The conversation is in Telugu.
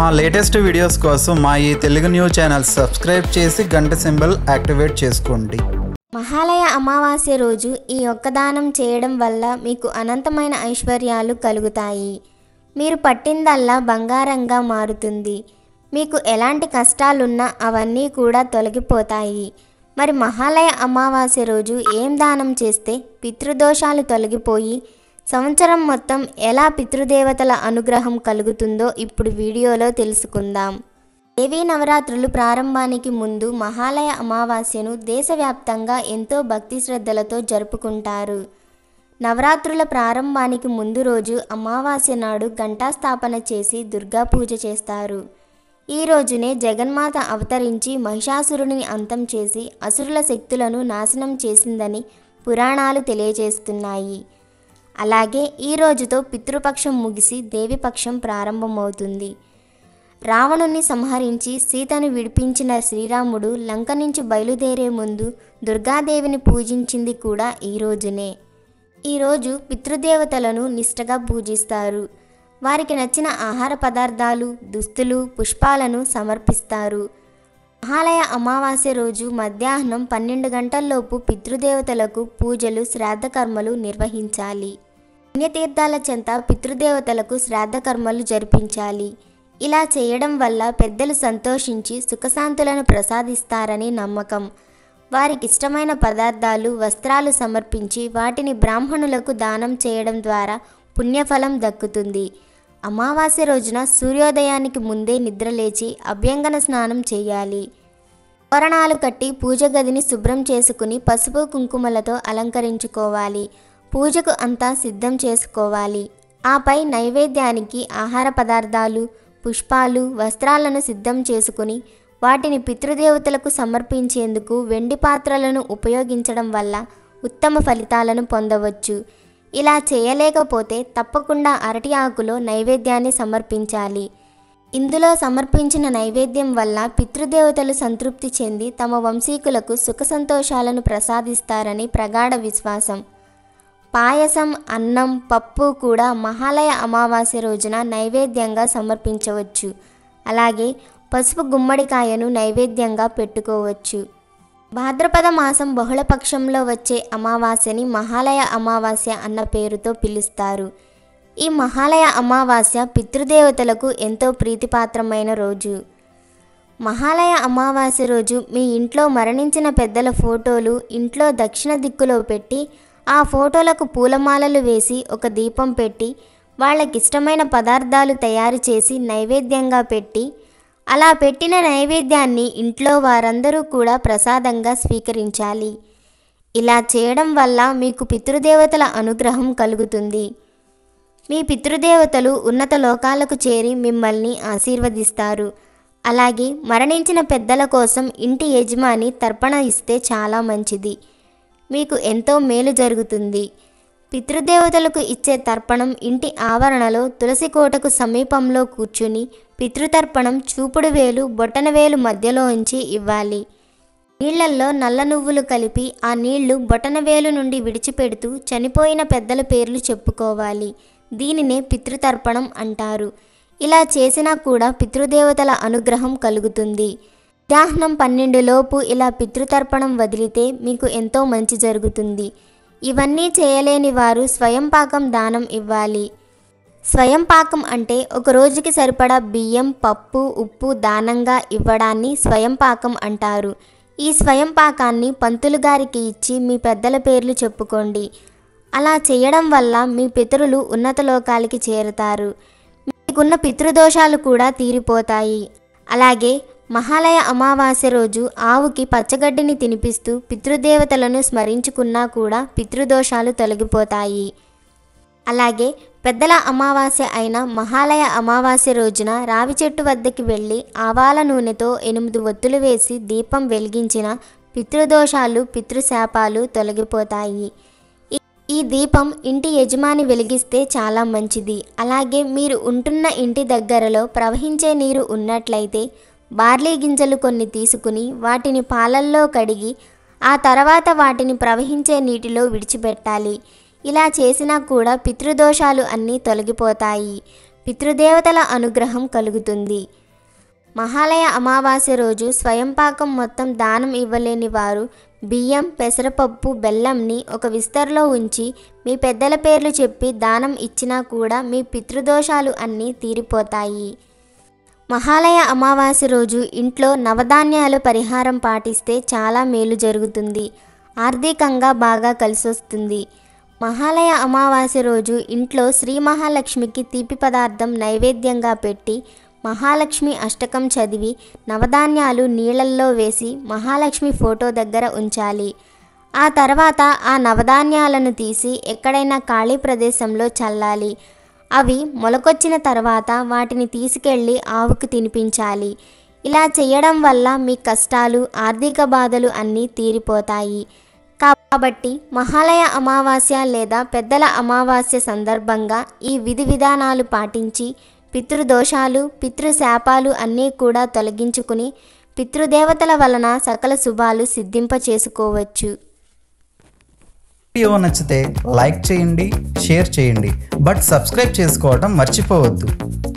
మా లేటెస్ట్ వీడియోస్ కోసం మా ఈ తెలుగు న్యూస్ ఛానల్ సబ్స్క్రైబ్ చేసి గంట సింబల్ యాక్టివేట్ చేసుకోండి మహాలయ అమావాస్య రోజు ఈ ఒక్క దానం చేయడం వల్ల మీకు అనంతమైన ఐశ్వర్యాలు కలుగుతాయి మీరు పట్టిందల్లా బంగారంగా మారుతుంది మీకు ఎలాంటి కష్టాలున్నా అవన్నీ కూడా తొలగిపోతాయి మరి మహాలయ అమావాస్య రోజు ఏం దానం చేస్తే పితృదోషాలు తొలగిపోయి సంవత్సరం మొత్తం ఎలా పితృదేవతల అనుగ్రహం కలుగుతుందో ఇప్పుడు వీడియోలో తెలుసుకుందాం దేవీ నవరాత్రులు ప్రారంభానికి ముందు మహాలయ అమావాస్యను దేశవ్యాప్తంగా ఎంతో భక్తి శ్రద్ధలతో జరుపుకుంటారు నవరాత్రుల ప్రారంభానికి ముందు రోజు అమావాస్య నాడు ఘంటాస్థాపన చేసి దుర్గా పూజ చేస్తారు ఈ రోజునే జగన్మాత అవతరించి మహిషాసురుని అంతం చేసి అసురుల శక్తులను నాశనం చేసిందని పురాణాలు తెలియజేస్తున్నాయి అలాగే ఈ రోజుతో పితృపక్షం ముగిసి దేవిపక్షం ప్రారంభమవుతుంది రావణుని సంహరించి సీతను విడిపించిన శ్రీరాముడు లంక నుంచి బయలుదేరే ముందు దుర్గాదేవిని పూజించింది కూడా ఈ రోజునే ఈరోజు పితృదేవతలను నిష్టగా పూజిస్తారు వారికి నచ్చిన ఆహార పదార్థాలు దుస్తులు పుష్పాలను సమర్పిస్తారు మహాలయ అమావాస్య రోజు మధ్యాహ్నం పన్నెండు గంటల్లోపు పితృదేవతలకు పూజలు శ్రాద్ధ కర్మలు నిర్వహించాలి పుణ్యతీర్థాల చెంత పితృదేవతలకు శ్రాద్ధ కర్మలు జరిపించాలి ఇలా చేయడం వల్ల పెద్దలు సంతోషించి సుఖశాంతులను ప్రసాదిస్తారని నమ్మకం వారికి ఇష్టమైన పదార్థాలు వస్త్రాలు సమర్పించి వాటిని బ్రాహ్మణులకు దానం చేయడం ద్వారా పుణ్యఫలం దక్కుతుంది అమావాస్య రోజున సూర్యోదయానికి ముందే నిద్రలేచి అభ్యంగన స్నానం చేయాలి తోరణాలు కట్టి పూజ గదిని శుభ్రం చేసుకుని పసుపు కుంకుమలతో అలంకరించుకోవాలి పూజకు అంతా సిద్ధం చేసుకోవాలి ఆపై నైవేద్యానికి ఆహార పదార్థాలు పుష్పాలు వస్త్రాలను సిద్ధం చేసుకుని వాటిని పితృదేవతలకు సమర్పించేందుకు వెండి పాత్రలను ఉపయోగించడం వల్ల ఉత్తమ ఫలితాలను పొందవచ్చు ఇలా చేయలేకపోతే తప్పకుండా అరటి ఆకులో నైవేద్యాన్ని సమర్పించాలి ఇందులో సమర్పించిన నైవేద్యం వల్ల పితృదేవతలు సంతృప్తి చెంది తమ వంశీకులకు సుఖ సంతోషాలను ప్రసాదిస్తారని ప్రగాఢ విశ్వాసం పాయసం అన్నం పప్పు కూడా మహాలయ అమావాస్య రోజున నైవేద్యంగా సమర్పించవచ్చు అలాగే పసుపు గుమ్మడికాయను నైవేద్యంగా పెట్టుకోవచ్చు భాద్రపద మాసం బహుళపక్షంలో వచ్చే అమావాస్యని మహాలయ అమావాస్య అన్న పేరుతో పిలుస్తారు ఈ మహాలయ అమావాస్య పితృదేవతలకు ఎంతో ప్రీతిపాత్రమైన రోజు మహాలయ అమావాస్య రోజు మీ ఇంట్లో మరణించిన పెద్దల ఫోటోలు ఇంట్లో దక్షిణ దిక్కులో పెట్టి ఆ ఫోటోలకు పూలమాలలు వేసి ఒక దీపం పెట్టి వాళ్ళకిష్టమైన పదార్థాలు తయారు చేసి నైవేద్యంగా పెట్టి అలా పెట్టిన నైవేద్యాన్ని ఇంట్లో వారందరూ కూడా ప్రసాదంగా స్వీకరించాలి ఇలా చేయడం వల్ల మీకు పితృదేవతల అనుగ్రహం కలుగుతుంది మీ పితృదేవతలు ఉన్నత లోకాలకు చేరి మిమ్మల్ని ఆశీర్వదిస్తారు అలాగే మరణించిన పెద్దల కోసం ఇంటి యజమాని తర్పణ ఇస్తే చాలా మంచిది మీకు ఎంతో మేలు జరుగుతుంది పితృదేవతలకు ఇచ్చే తర్పణం ఇంటి ఆవరణలో తులసి కోటకు సమీపంలో కూర్చుని పితృతర్పణం చూపుడు వేలు బొటన వేలు మధ్యలో ఉంచి ఇవ్వాలి నీళ్లల్లో నల్ల నువ్వులు కలిపి ఆ నీళ్లు బొటన వేలు నుండి విడిచిపెడుతూ చనిపోయిన పెద్దల పేర్లు చెప్పుకోవాలి దీనినే పితృతర్పణం అంటారు ఇలా చేసినా కూడా పితృదేవతల అనుగ్రహం కలుగుతుంది మధ్యాహ్నం పన్నెండులోపు ఇలా పితృతర్పణం వదిలితే మీకు ఎంతో మంచి జరుగుతుంది ఇవన్నీ చేయలేని వారు స్వయం పాకం దానం ఇవ్వాలి స్వయం పాకం అంటే ఒక రోజుకి సరిపడా బియ్యం పప్పు ఉప్పు దానంగా ఇవ్వడాన్ని స్వయం పాకం అంటారు ఈ స్వయం పాకాన్ని పంతులు గారికి ఇచ్చి మీ పెద్దల పేర్లు చెప్పుకోండి అలా చేయడం వల్ల మీ పితరులు ఉన్నత లోకాలకి చేరుతారు మీకున్న పితృదోషాలు కూడా తీరిపోతాయి అలాగే మహాలయ అమావాస్య రోజు ఆవుకి పచ్చగడ్డిని తినిపిస్తూ పితృదేవతలను స్మరించుకున్నా కూడా పితృదోషాలు తొలగిపోతాయి అలాగే పెద్దల అమావాస్య అయిన మహాలయ అమావాస్య రోజున రావి చెట్టు వద్దకి వెళ్ళి ఆవాల నూనెతో ఎనిమిది ఒత్తులు వేసి దీపం వెలిగించిన పితృదోషాలు పితృశాపాలు తొలగిపోతాయి ఈ- ఈ దీపం ఇంటి యజమాని వెలిగిస్తే చాలా మంచిది అలాగే మీరు ఉంటున్న ఇంటి దగ్గరలో ప్రవహించే నీరు ఉన్నట్లయితే బార్లీ గింజలు కొన్ని తీసుకుని వాటిని పాలల్లో కడిగి ఆ తర్వాత వాటిని ప్రవహించే నీటిలో విడిచిపెట్టాలి ఇలా చేసినా కూడా పితృదోషాలు అన్నీ తొలగిపోతాయి పితృదేవతల అనుగ్రహం కలుగుతుంది మహాలయ అమావాస్య రోజు స్వయంపాకం మొత్తం దానం ఇవ్వలేని వారు బియ్యం పెసరపప్పు బెల్లంని ఒక విస్తరలో ఉంచి మీ పెద్దల పేర్లు చెప్పి దానం ఇచ్చినా కూడా మీ పితృదోషాలు అన్నీ తీరిపోతాయి మహాలయ అమావాస్య రోజు ఇంట్లో నవధాన్యాలు పరిహారం పాటిస్తే చాలా మేలు జరుగుతుంది ఆర్థికంగా బాగా కలిసొస్తుంది మహాలయ అమావాస్య రోజు ఇంట్లో శ్రీ మహాలక్ష్మికి తీపి పదార్థం నైవేద్యంగా పెట్టి మహాలక్ష్మి అష్టకం చదివి నవధాన్యాలు నీళ్ళల్లో వేసి మహాలక్ష్మి ఫోటో దగ్గర ఉంచాలి ఆ తర్వాత ఆ నవధాన్యాలను తీసి ఎక్కడైనా ఖాళీ ప్రదేశంలో చల్లాలి అవి మొలకొచ్చిన తర్వాత వాటిని తీసుకెళ్ళి ఆవుకు తినిపించాలి ఇలా చేయడం వల్ల మీ కష్టాలు ఆర్థిక బాధలు అన్నీ తీరిపోతాయి కాబట్టి మహాలయ అమావాస్య లేదా పెద్దల అమావాస్య సందర్భంగా ఈ విధి విధానాలు పాటించి పితృదోషాలు పితృశాపాలు అన్నీ కూడా తొలగించుకుని పితృదేవతల వలన సకల శుభాలు సిద్ధింప చేసుకోవచ్చు వీడియో నచ్చితే లైక్ చేయండి షేర్ చేయండి బట్ సబ్స్క్రైబ్ చేసుకోవడం మర్చిపోవద్దు